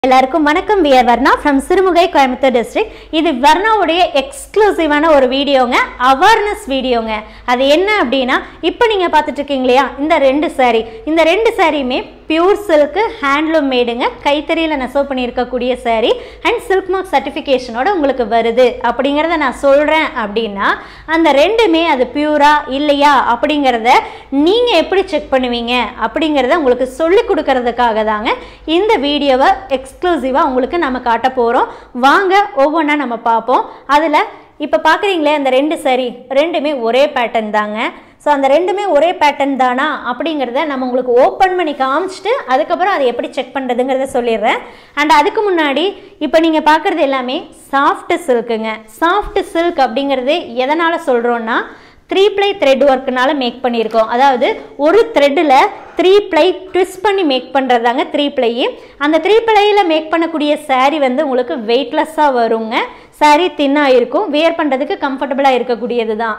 எல்லாருக்கும் வணக்கம் we are Varna from Sirumugai Coimbatore district இது வர்ணாவுடைய எக்ஸ்க்ளூசிவான ஒரு வீடியோங்க அவேர்னஸ் வீடியோங்க அது என்ன அப்படின்னா இப்போ நீங்கள் பார்த்துட்டு இருக்கீங்க இல்லையா இந்த ரெண்டு saree இந்த ரெண்டு சாரியுமே பியூர் சில்க்கு ஹேண்ட்லூம் மேடுங்க கைத்தறியில் நெசவு பண்ணியிருக்கக்கூடிய saree அண்ட் சில்க் மார்க் சர்டிஃபிகேஷனோட உங்களுக்கு வருது அப்படிங்கிறத நான் சொல்கிறேன் அப்படின்னா அந்த ரெண்டுமே அது பியூரா இல்லையா அப்படிங்கிறத நீங்கள் எப்படி செக் பண்ணுவீங்க அப்படிங்கிறத உங்களுக்கு சொல்லி கொடுக்கறதுக்காக தாங்க இந்த வீடியோவை எக்ஸ்க்ளூசிவாக உங்களுக்கு நம்ம காட்ட போகிறோம் வாங்க ஒவ்வொன்றா நம்ம பார்ப்போம் அதில் இப்போ பார்க்குறீங்களே அந்த ரெண்டு சரி ரெண்டுமே ஒரே பேட்டர்ன் தாங்க ஸோ அந்த ரெண்டுமே ஒரே பேட்டர்ன் தானா அப்படிங்கிறத நம்ம உங்களுக்கு ஓப்பன் பண்ணி காமிச்சிட்டு அதுக்கப்புறம் அதை எப்படி செக் பண்ணுறதுங்கிறத சொல்லிடுறேன் அண்ட் அதுக்கு முன்னாடி இப்போ நீங்கள் பார்க்குறது எல்லாமே சாஃப்ட் சில்க்குங்க சாஃப்ட் சில்க் அப்படிங்கிறது எதனால் சொல்கிறோன்னா த்ரீ ப்ளை த்ரெட் ஒர்க்குனால மேக் பண்ணியிருக்கோம் அதாவது ஒரு த்ரெட்டில் த்ரீ ப்ளை ட்விஸ்ட் பண்ணி மேக் பண்ணுறதாங்க த்ரீ ப்ளையு அந்த த்ரீ ப்ளையில் மேக் பண்ணக்கூடிய saree வந்து உங்களுக்கு வெயிட்லெஸ்ஸாக வருங்க saree தின்னாக இருக்கும் வியர் பண்ணுறதுக்கு கம்ஃபர்டபுளாக இருக்கக்கூடியது தான்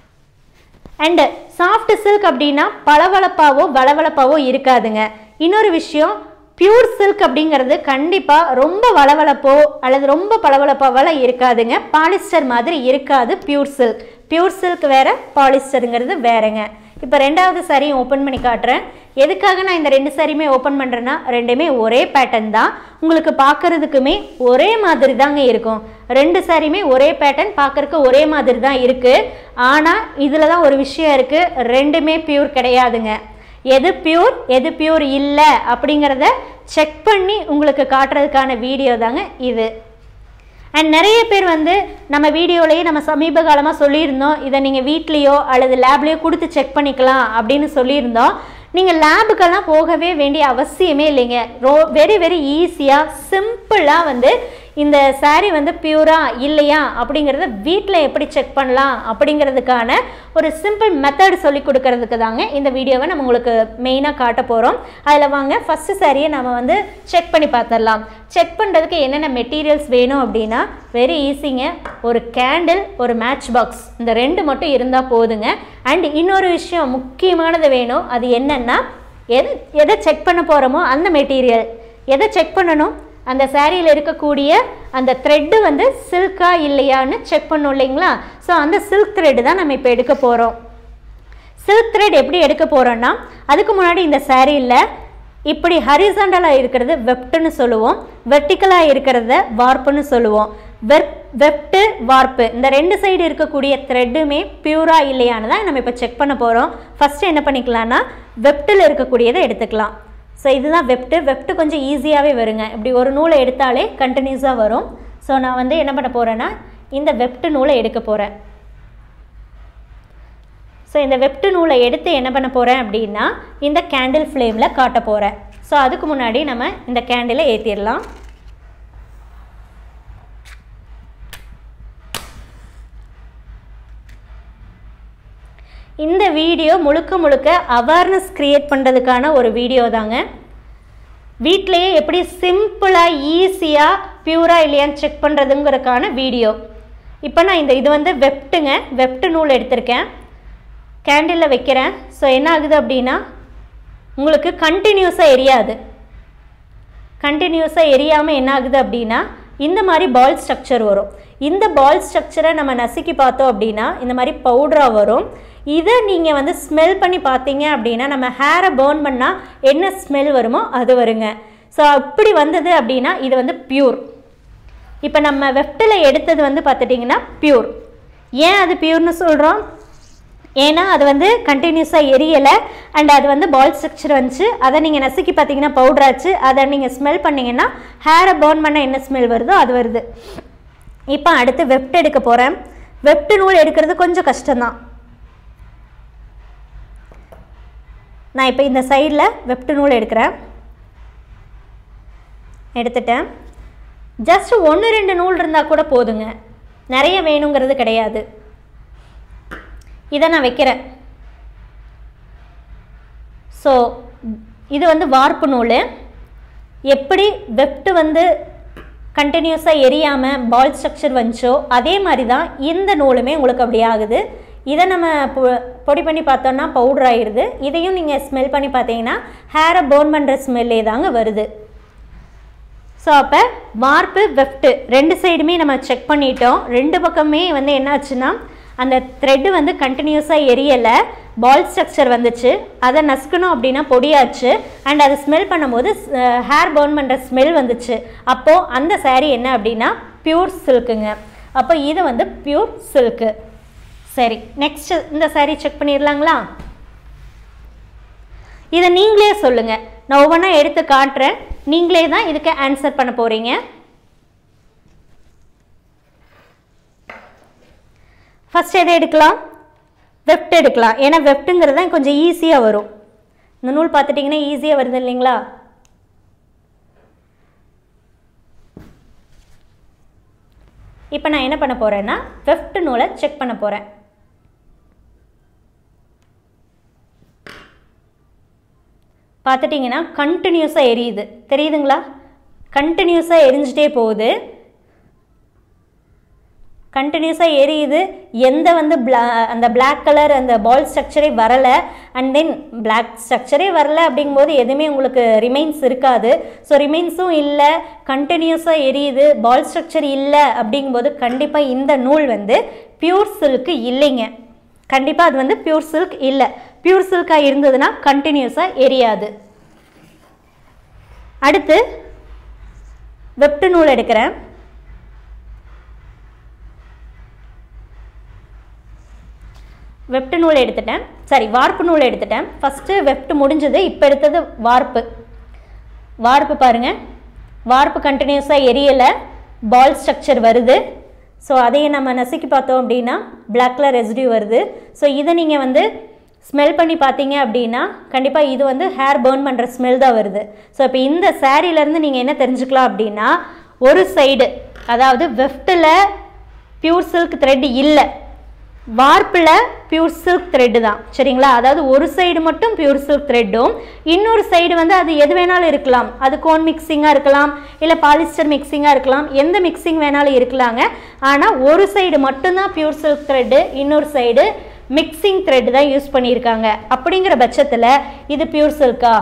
அண்டு சாஃப்ட் சில்க் அப்படின்னா பளபளப்பாவோ வளவளப்பாவோ இருக்காதுங்க இன்னொரு விஷயம் பியூர் சில்க் அப்படிங்கிறது கண்டிப்பாக ரொம்ப வளவளப்போ அல்லது ரொம்ப பளபளப்பாவெல்லாம் இருக்காதுங்க பாலிஸ்டர் மாதிரி இருக்காது பியூர் சில்க் பியூர் சில்க் வேற பாலிஸ்டருங்கிறது வேறங்க இப்போ ரெண்டாவது சாரியும் ஓப்பன் பண்ணி காட்டுறேன் எதுக்காக நான் இந்த ரெண்டு சாரியுமே ஓப்பன் பண்ணுறேன்னா ரெண்டுமே ஒரே பேட்டர்ன் தான் உங்களுக்கு பார்க்கறதுக்குமே ஒரே மாதிரி தாங்க இருக்கும் ரெண்டு சாரியுமே ஒரே பேட்டர்ன் பார்க்கறதுக்கு ஒரே மாதிரி தான் இருக்குது ஆனால் இதில் தான் ஒரு விஷயம் இருக்குது ரெண்டுமே பியூர் கிடையாதுங்க எது பியூர் எது பியூர் இல்லை அப்படிங்கிறத செக் பண்ணி உங்களுக்கு காட்டுறதுக்கான வீடியோ தாங்க இது அண்ட் நிறைய பேர் வந்து நம்ம வீடியோலேயே நம்ம சமீப காலமாக சொல்லியிருந்தோம் இதை நீங்கள் வீட்லேயோ அல்லது லேப்லேயோ கொடுத்து செக் பண்ணிக்கலாம் அப்படின்னு சொல்லியிருந்தோம் நீங்கள் லேபுக்கெல்லாம் போகவே வேண்டிய அவசியமே இல்லைங்க ரோ வெரி வெரி ஈஸியாக சிம்பிளாக வந்து இந்த saree வந்து பியூரா இல்லையா அப்படிங்கிறத வீட்டில் எப்படி செக் பண்ணலாம் அப்படிங்கிறதுக்கான ஒரு சிம்பிள் மெத்தட் சொல்லி கொடுக்கறதுக்கு தாங்க இந்த வீடியோவை நம்ம உங்களுக்கு மெயினாக காட்ட போகிறோம் அதில் வாங்க ஃபஸ்ட்டு சாரியை நம்ம வந்து செக் பண்ணி பார்த்துடலாம் செக் பண்ணுறதுக்கு என்னென்ன மெட்டீரியல்ஸ் வேணும் அப்படின்னா வெரி ஈஸிங்க ஒரு கேண்டில் ஒரு மேட்ச் பாக்ஸ் இந்த ரெண்டு மட்டும் இருந்தால் போதுங்க அண்ட் இன்னொரு விஷயம் முக்கியமானது வேணும் அது என்னென்னா எது எதை செக் பண்ண போகிறோமோ அந்த மெட்டீரியல் எதை செக் பண்ணணும் அந்த சாரியில் இருக்கக்கூடிய அந்த த்ரெட்டு வந்து சில்கா இல்லையான்னு செக் பண்ணோம் இல்லைங்களா ஸோ அந்த சில்க் த்ரெட்டு தான் நம்ம இப்போ எடுக்க போகிறோம் சில்க் த்ரெட் எப்படி எடுக்க போகிறோன்னா அதுக்கு முன்னாடி இந்த சாரியில் இப்படி ஹரிசாண்டலாக இருக்கிறது வெப்ட்டுன்னு சொல்லுவோம் வெர்டிக்கலாக இருக்கிறத வார்ப்புன்னு சொல்லுவோம் வெப் வெப்ட்டு வார்ப்பு இந்த ரெண்டு சைடு இருக்கக்கூடிய த்ரெட்டுமே பியூரா இல்லையான்னு தான் நம்ம இப்போ செக் பண்ண போகிறோம் ஃபஸ்ட்டு என்ன பண்ணிக்கலாம்னா வெப்ட்டில் இருக்கக்கூடியதை எடுத்துக்கலாம் ஸோ இதுதான் வெப்ட்டு வெப்ட்டு கொஞ்சம் ஈஸியாகவே வருங்க இப்படி ஒரு நூலை எடுத்தாலே கண்டினியூஸாக வரும் ஸோ நான் வந்து என்ன பண்ண போகிறேன்னா இந்த வெப்ட்டு நூலை எடுக்க போகிறேன் ஸோ இந்த வெப்ட்டு நூலை எடுத்து என்ன பண்ண போகிறேன் அப்படின்னா இந்த கேண்டில் ஃப்ளேமில் காட்ட போகிறேன் ஸோ அதுக்கு முன்னாடி நம்ம இந்த கேண்டிலை ஏற்றிடலாம் இந்த வீடியோ முழுக்க முழுக்க அவேர்னஸ் க்ரியேட் பண்ணுறதுக்கான ஒரு வீடியோ தாங்க வீட்டிலையே எப்படி சிம்பிளாக ஈஸியாக பியூராக இல்லையான்னு செக் பண்ணுறதுங்கிறதுக்கான வீடியோ இப்போ நான் இந்த இது வந்து வெப்ட்டுங்க வெப்ட்டு நூல் எடுத்திருக்கேன் கேண்டிலில் வைக்கிறேன் ஸோ என்ன ஆகுது அப்படின்னா உங்களுக்கு கண்டினியூஸாக எரியாது கண்டினியூஸாக எரியாமல் என்ன ஆகுது அப்படின்னா இந்த மாதிரி பால் ஸ்ட்ரக்சர் வரும் இந்த பால் ஸ்ட்ரக்சரை நம்ம நசுக்கி பார்த்தோம் அப்படின்னா இந்த மாதிரி பவுடராக வரும் இதை நீங்கள் வந்து ஸ்மெல் பண்ணி பார்த்தீங்க அப்படின்னா நம்ம ஹேரை பேர்ன் பண்ணால் என்ன ஸ்மெல் வருமோ அது வருங்க ஸோ அப்படி வந்தது அப்படின்னா இது வந்து பியூர் இப்போ நம்ம வெப்டில் எடுத்தது வந்து பார்த்துட்டிங்கன்னா பியூர் ஏன் அது பியூர்னு சொல்கிறோம் ஏன்னா அது வந்து கண்டினியூஸாக எரியலை அண்ட் அது வந்து பால் ஸ்ட்ரக்சர் வந்துச்சு அதை நீங்கள் நசுக்கி பார்த்தீங்கன்னா பவுடர் ஆச்சு அதை நீங்கள் ஸ்மெல் பண்ணிங்கன்னா ஹேரை பேர்ன் பண்ண என்ன ஸ்மெல் வருதோ அது வருது இப்போ அடுத்து வெப்ட் எடுக்க போகிறேன் வெப்ட் நூல் எடுக்கிறது கொஞ்சம் கஷ்டம்தான் நான் இப்போ இந்த சைடில் வெப்ட் நூல் எடுக்கிறேன் எடுத்துட்டேன் ஜஸ்ட் ஒன்று ரெண்டு நூல் இருந்தால் கூட போதுங்க நிறைய வேணுங்கிறது கிடையாது இதை நான் வைக்கிறேன் ஸோ இது வந்து வார்ப்பு நூல் எப்படி வெப்ட்டு வந்து கண்டினியூஸாக எரியாமல் பால் ஸ்ட்ரக்சர் வந்துச்சோ அதே மாதிரி தான் இந்த நூலுமே உங்களுக்கு அப்படி ஆகுது இதை நம்ம பொ- பொடி பண்ணி பார்த்தோம்னா பவுடர் ஆயிடுது இதையும் நீங்கள் ஸ்மெல் பண்ணி பார்த்தீங்கன்னா ஹேரை பேர்ன் பண்ணுற ஸ்மெல்லே தாங்க வருது ஸோ அப்போ வார்ப்பு வெஃப்ட்டு ரெண்டு சைடுமே நம்ம செக் பண்ணிட்டோம் ரெண்டு பக்கமே வந்து என்னாச்சுன்னா அந்த த்ரெட்டு வந்து கண்டினியூஸாக எரியலை பால் ஸ்ட்ரக்சர் வந்துச்சு அதை நசுக்கணும் அப்படின்னா பொடியாச்சு அண்ட் அதை ஸ்மெல் பண்ணும்போது ஹேர் பர்ன் பண்ணுற ஸ்மெல் வந்துச்சு அப்போது அந்த saree என்ன அப்படின்னா பியூர் சில்க்குங்க அப்போ இது வந்து பியூர் சில்க்கு சரி நெக்ஸ்ட் இந்த saree செக் பண்ணிடலாங்களா இதை நீங்களே சொல்லுங்க நான் ஒவ்வொன்றா எடுத்து காட்டுறேன் நீங்களே தான் இதுக்கு ஆன்சர் பண்ண போறீங்க ஃபர்ஸ்ட் எதை எடுக்கலாம் வெப்ட் எடுக்கலாம் ஏன்னா வெப்ட்டுங்கிறது தான் கொஞ்சம் ஈஸியாக வரும் இந்த நூல் பார்த்துட்டிங்கன்னா ஈஸியாக வருது இல்லைங்களா இப்போ நான் என்ன பண்ண போகிறேன்னா வெஃப்ட் நூலை செக் பண்ண போகிறேன் பார்த்துட்டிங்கன்னா கண்டினியூஸாக எரியுது தெரியுதுங்களா கண்டினியூஸாக எரிஞ்சிட்டே போகுது கண்டினியூஸாக எரியுது எந்த வந்து பிளா அந்த பிளாக் கலர் அந்த பால் ஸ்ட்ரக்சரே வரலை அண்ட் தென் பிளாக் ஸ்ட்ரக்சரே வரல அப்படிங்கும்போது எதுவுமே உங்களுக்கு ரிமைன்ஸ் இருக்காது ஸோ ரிமைன்ஸும் இல்லை கண்டினியூஸாக எரியுது பால் ஸ்ட்ரக்சர் இல்லை அப்படிங்கும்போது கண்டிப்பாக இந்த நூல் வந்து பியூர் சில்க்கு இல்லைங்க கண்டிப்பாக அது வந்து பியூர் சில்க் இல்லை பியூர் சில்காக இருந்ததுன்னா கண்டினியூஸாக எரியாது அடுத்து வெப்டு நூல் எடுக்கிறேன் வெப்டு நூல் எடுத்துட்டேன் சாரி வார்ப்பு நூல் எடுத்துட்டேன் ஃபஸ்ட்டு வெப்டு முடிஞ்சது இப்போ எடுத்தது வார்ப்பு வார்ப்பு பாருங்கள் வார்ப்பு கண்டினியூஸாக எரியலை பால் ஸ்ட்ரக்சர் வருது ஸோ அதையும் நம்ம நசுக்கி பார்த்தோம் அப்படின்னா பிளாக் கலர் ரெசிடியூ வருது ஸோ இதை நீங்கள் வந்து ஸ்மெல் பண்ணி பார்த்தீங்க அப்படின்னா கண்டிப்பாக இது வந்து ஹேர் பேர்ன் பண்ணுற ஸ்மெல் தான் வருது ஸோ இப்போ இந்த சாரீலேருந்து நீங்கள் என்ன தெரிஞ்சுக்கலாம் அப்படின்னா ஒரு சைடு அதாவது வெஃப்ட்டில் பியூர் சில்க் த்ரெட் இல்லை வார்ப்பில் பியூர் சில்க் த்ரெட்டு தான் சரிங்களா அதாவது ஒரு சைடு மட்டும் பியூர் சில்க் த்ரெட்டும் இன்னொரு சைடு வந்து அது எது வேணாலும் இருக்கலாம் அது கோன் மிக்சிங்காக இருக்கலாம் இல்லை பாலிஸ்டர் மிக்சிங்காக இருக்கலாம் எந்த மிக்சிங் வேணாலும் இருக்கலாங்க ஆனால் ஒரு சைடு மட்டும்தான் பியூர் சில்க் த்ரெட்டு இன்னொரு சைடு மிக்சிங் த்ரெட் தான் யூஸ் பண்ணியிருக்காங்க அப்படிங்கிற பட்சத்தில் இது பியூர் சில்கா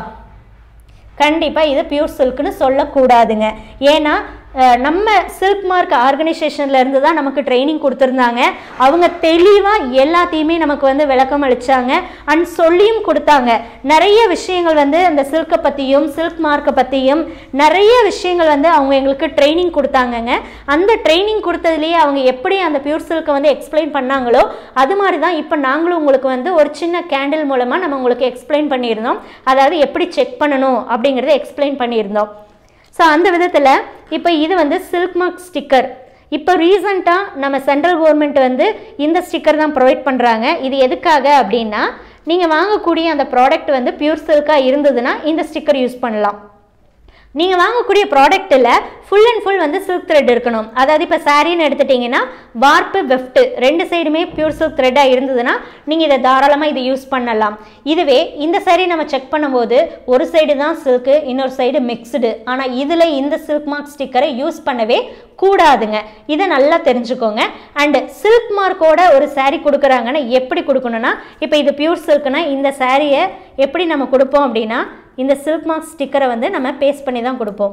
கண்டிப்பாக இது பியூர் சில்க்னு சொல்லக்கூடாதுங்க ஏன்னா அஹ், நம்ம சில்க் மார்க் ஆர்கனைசேஷன்ல இருந்து தான் நமக்கு ட்ரைனிங் கொடுத்துருந்தாங்க அவங்க தெளிவாக எல்லாத்தையுமே நமக்கு வந்து விளக்கம் அளிச்சாங்க அண்ட் சொல்லியும் கொடுத்தாங்க நிறைய விஷயங்கள் வந்து அந்த சில்கை பற்றியும் சில்க் மார்க்கை பற்றியும் நிறைய விஷயங்கள் வந்து அவங்க எங்களுக்கு ட்ரைனிங் கொடுத்தாங்கங்க அந்த ட்ரைனிங் கொடுத்ததுலேயே அவங்க எப்படி அந்த பியூர் சில்கை வந்து எக்ஸ்பிளைன் பண்ணாங்களோ அது மாதிரி தான் இப்போ நாங்களும் உங்களுக்கு வந்து ஒரு சின்ன கேண்டில் மூலமாக நம்ம உங்களுக்கு எக்ஸ்பிளைன் பண்ணியிருந்தோம் அதாவது எப்படி செக் பண்ணணும் அப்படிங்கிறத எக்ஸ்பிளைன் பண்ணியிருந்தோம் ஸோ அந்த விதத்தில் இப்போ இது வந்து சில்க் மார்க் ஸ்டிக்கர் இப்போ ரீசண்டாக நம்ம சென்ட்ரல் கவர்மெண்ட் வந்து இந்த ஸ்டிக்கர் தான் ப்ரொவைட் பண்ணுறாங்க இது எதுக்காக அப்படின்னா நீங்கள் வாங்கக்கூடிய அந்த ப்ராடக்ட் வந்து பியூர் சில்காக இருந்ததுன்னா இந்த ஸ்டிக்கர் யூஸ் பண்ணலாம் நீங்கள் வாங்கக்கூடிய ப்ராடக்ட்டில் ஃபுல் அண்ட் ஃபுல் வந்து சில்க் த்ரெட் இருக்கணும் அதாவது இப்போ சாரின்னு எடுத்துட்டிங்கன்னா வார்ப்பு வெஃப்ட்டு ரெண்டு சைடுமே பியூர் சில்க் த்ரெட்டாக இருந்ததுன்னா நீங்கள் இதை தாராளமாக இதை யூஸ் பண்ணலாம் இதுவே இந்த saree நம்ம செக் பண்ணும்போது ஒரு சைடு தான் சில்க்கு இன்னொரு சைடு மிக்ஸ்டு ஆனால் இதில் இந்த சில்க் மார்க் ஸ்டிக்கரை யூஸ் பண்ணவே கூடாதுங்க இதை நல்லா தெரிஞ்சுக்கோங்க அண்டு சில்க் மார்க்கோட ஒரு saree கொடுக்குறாங்கன்னா எப்படி கொடுக்கணும்னா இப்போ இது பியூர் சில்க்னா இந்த சாரியை எப்படி நம்ம கொடுப்போம் அப்படின்னா இந்த சில்க் மார்க் ஸ்டிக்கரை வந்து நம்ம பேஸ்ட் பண்ணி தான் கொடுப்போம்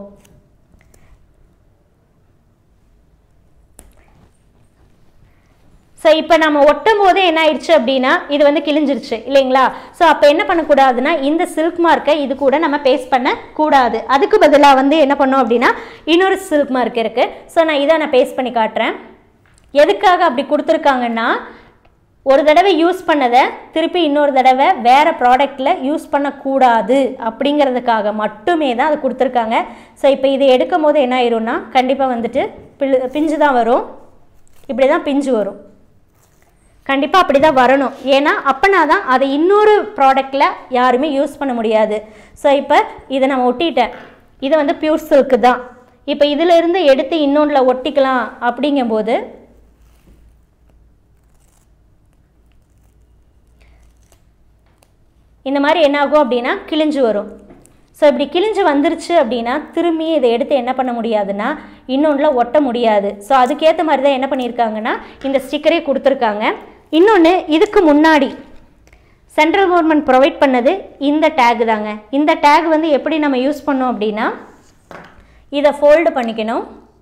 ஸோ இப்போ நம்ம ஒட்டும் போதே என்ன ஆயிடுச்சு அப்படின்னா இது வந்து கிழிஞ்சிருச்சு இல்லைங்களா ஸோ அப்போ என்ன பண்ணக்கூடாதுன்னா இந்த சில்க் மார்க்கை இது கூட நம்ம பேஸ்ட் பண்ண கூடாது அதுக்கு பதிலாக வந்து என்ன பண்ணோம் அப்படின்னா இன்னொரு சில்க் மார்க் இருக்குது ஸோ நான் இதை நான் பேஸ்ட் பண்ணி காட்டுறேன் எதுக்காக அப்படி கொடுத்துருக்காங்கன்னா ஒரு தடவை யூஸ் பண்ணதை திருப்பி இன்னொரு தடவை வேறு ப்ராடக்டில் யூஸ் பண்ணக்கூடாது அப்படிங்கிறதுக்காக மட்டுமே தான் அது கொடுத்துருக்காங்க ஸோ இப்போ இதை எடுக்கும் போது என்ன ஆயிரும்னா கண்டிப்பாக வந்துட்டு பிளு பிஞ்சு தான் வரும் இப்படி தான் பிஞ்சு வரும் கண்டிப்பாக அப்படி தான் வரணும் ஏன்னா அப்போனா தான் அதை இன்னொரு ப்ராடக்டில் யாருமே யூஸ் பண்ண முடியாது ஸோ இப்போ இதை நான் ஒட்டிட்டேன் இது வந்து பியூர் சில்க்கு தான் இப்போ இதில் இருந்து எடுத்து இன்னொன்றில் ஒட்டிக்கலாம் அப்படிங்கும்போது இந்த மாதிரி என்ன ஆகும் அப்படின்னா கிழிஞ்சு வரும் ஸோ இப்படி கிழிஞ்சு வந்துருச்சு அப்படின்னா திரும்பி இதை எடுத்து என்ன பண்ண முடியாதுன்னா இன்னொன்றில் ஒட்ட முடியாது ஸோ அதுக்கேற்ற மாதிரி தான் என்ன பண்ணியிருக்காங்கன்னா இந்த ஸ்டிக்கரே கொடுத்துருக்காங்க இன்னொன்று இதுக்கு முன்னாடி சென்ட்ரல் கவர்மெண்ட் ப்ரொவைட் பண்ணது இந்த டேக் தாங்க இந்த டேக் வந்து எப்படி நம்ம யூஸ் பண்ணோம் அப்படின்னா இதை ஃபோல்டு பண்ணிக்கணும்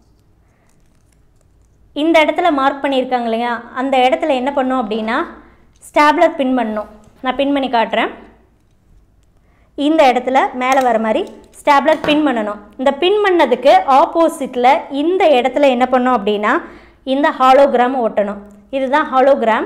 இந்த இடத்துல மார்க் பண்ணியிருக்காங்க இல்லையா அந்த இடத்துல என்ன பண்ணோம் அப்படின்னா ஸ்டாப்லர் பின் பண்ணணும் நான் பின் பண்ணி காட்டுறேன் இந்த இடத்துல மேலே வர மாதிரி ஸ்டாப்லர் பின் பண்ணணும் இந்த பின் பண்ணதுக்கு ஆப்போசிட்டில் இந்த இடத்துல என்ன பண்ணோம் அப்படின்னா இந்த ஹாலோகிராம் ஒட்டணும் இதுதான் ஹாலோகிராம்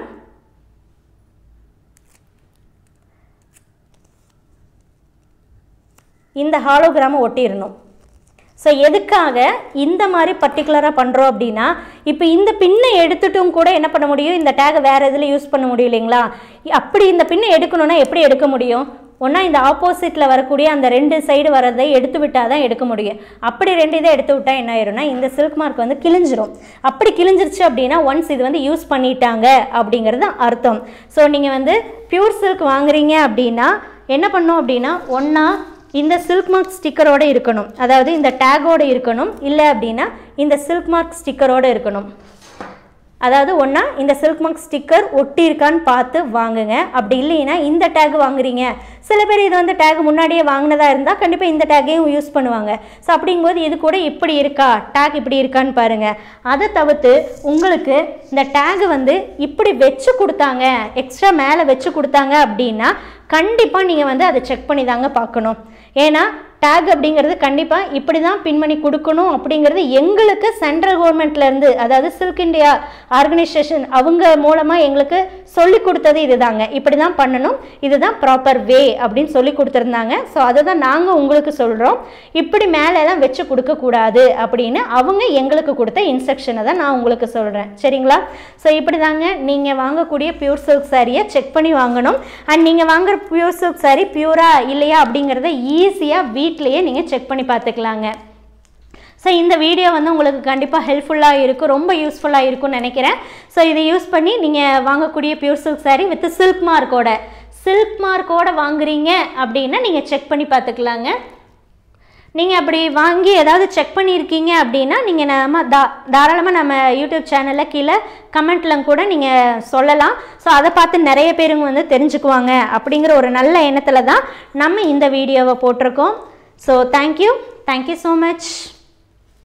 இந்த ஹாலோகிராமை ஒட்டிடணும் ஸோ எதுக்காக இந்த மாதிரி பர்டிகுலராக பண்ணுறோம் அப்படின்னா இப்போ இந்த பின்னை எடுத்துட்டும் கூட என்ன பண்ண முடியும் இந்த டேகை வேறு இதில் யூஸ் பண்ண முடியும் இல்லைங்களா அப்படி இந்த பின்னை எடுக்கணும்னா எப்படி எடுக்க முடியும் ஒன்றா இந்த ஆப்போசிட்டில் வரக்கூடிய அந்த ரெண்டு சைடு வரதை எடுத்து விட்டால் தான் எடுக்க முடியும் அப்படி ரெண்டு இதை எடுத்து விட்டால் என்ன ஆயிரும்னா இந்த சில்க் மார்க் வந்து கிழிஞ்சிரும் அப்படி கிழிஞ்சிருச்சு அப்படின்னா ஒன்ஸ் இது வந்து யூஸ் பண்ணிட்டாங்க அப்படிங்கிறது அர்த்தம் ஸோ நீங்கள் வந்து பியூர் சில்க் வாங்குறீங்க அப்படின்னா என்ன பண்ணோம் அப்படின்னா ஒன்றா இந்த சில்க் மார்க் ஸ்டிக்கரோடு இருக்கணும் அதாவது இந்த டேகோடு இருக்கணும் இல்லை அப்படின்னா இந்த சில்க் மார்க் ஸ்டிக்கரோடு இருக்கணும் அதாவது ஒன்றா இந்த சில்க் மார்க் ஸ்டிக்கர் ஒட்டி இருக்கான்னு பார்த்து வாங்குங்க அப்படி இல்லைன்னா இந்த டேக் வாங்குறீங்க சில பேர் இது வந்து டேக் முன்னாடியே வாங்கினதா இருந்தால் கண்டிப்பாக இந்த டேக்கையும் யூஸ் பண்ணுவாங்க ஸோ அப்படிங்கும்போது இது கூட இப்படி இருக்கா டேக் இப்படி இருக்கான்னு பாருங்கள் அதை தவிர்த்து உங்களுக்கு இந்த டேக் வந்து இப்படி வச்சு கொடுத்தாங்க எக்ஸ்ட்ரா மேலே வச்சு கொடுத்தாங்க அப்படின்னா கண்டிப்பாக நீங்கள் வந்து அதை செக் பண்ணி தாங்க பார்க்கணும் ஏன்னா டேக் அப்படிங்கிறது கண்டிப்பாக இப்படி தான் பின் பண்ணி கொடுக்கணும் அப்படிங்கிறது எங்களுக்கு சென்ட்ரல் கவர்மெண்ட்லேருந்து அதாவது சில்க் இந்தியா ஆர்கனைசேஷன் அவங்க மூலமாக எங்களுக்கு சொல்லி கொடுத்தது இதுதாங்க இப்படி தான் பண்ணணும் இதுதான் ப்ராப்பர் வே அப்படின்னு சொல்லி கொடுத்துருந்தாங்க ஸோ அதை தான் நாங்கள் உங்களுக்கு சொல்கிறோம் இப்படி மேலெல்லாம் வச்சு கொடுக்கக்கூடாது அப்படின்னு அவங்க எங்களுக்கு கொடுத்த இன்ஸ்ட்ரக்ஷனை தான் நான் உங்களுக்கு சொல்கிறேன் சரிங்களா ஸோ இப்படி தாங்க நீங்கள் வாங்கக்கூடிய பியூர் சில்க் சாரியை செக் பண்ணி வாங்கணும் அண்ட் நீங்கள் வாங்குற பியூர் சில்க் சாரி பியூரா இல்லையா அப்படிங்கிறத ஈஸியாக வீட்லேயே நீங்கள் செக் பண்ணி பார்த்துக்கலாங்க ஸோ இந்த வீடியோ வந்து உங்களுக்கு கண்டிப்பாக ஹெல்ப்ஃபுல்லாக இருக்கும் ரொம்ப யூஸ்ஃபுல்லாக இருக்கும்னு நினைக்கிறேன் ஸோ இதை யூஸ் பண்ணி நீங்கள் வாங்கக்கூடிய pure silk saree with silk மார்க்கோட சில்க் மார்க்கோட வாங்குறீங்க அப்படின்னா நீங்கள் செக் பண்ணி பார்த்துக்கலாங்க நீங்கள் அப்படி வாங்கி ஏதாவது செக் பண்ணியிருக்கீங்க அப்படின்னா நீங்கள் நம்ம தா தாராளமாக நம்ம யூடியூப் சேனலில் கீழே கமெண்ட்டில் கூட நீங்கள் சொல்லலாம் ஸோ அதை பார்த்து நிறைய பேருங்க வந்து தெரிஞ்சுக்குவாங்க அப்படிங்கிற ஒரு நல்ல எண்ணத்தில் தான் நம்ம இந்த வீடியோவை போட்டிருக்கோம் so thank you thank you so much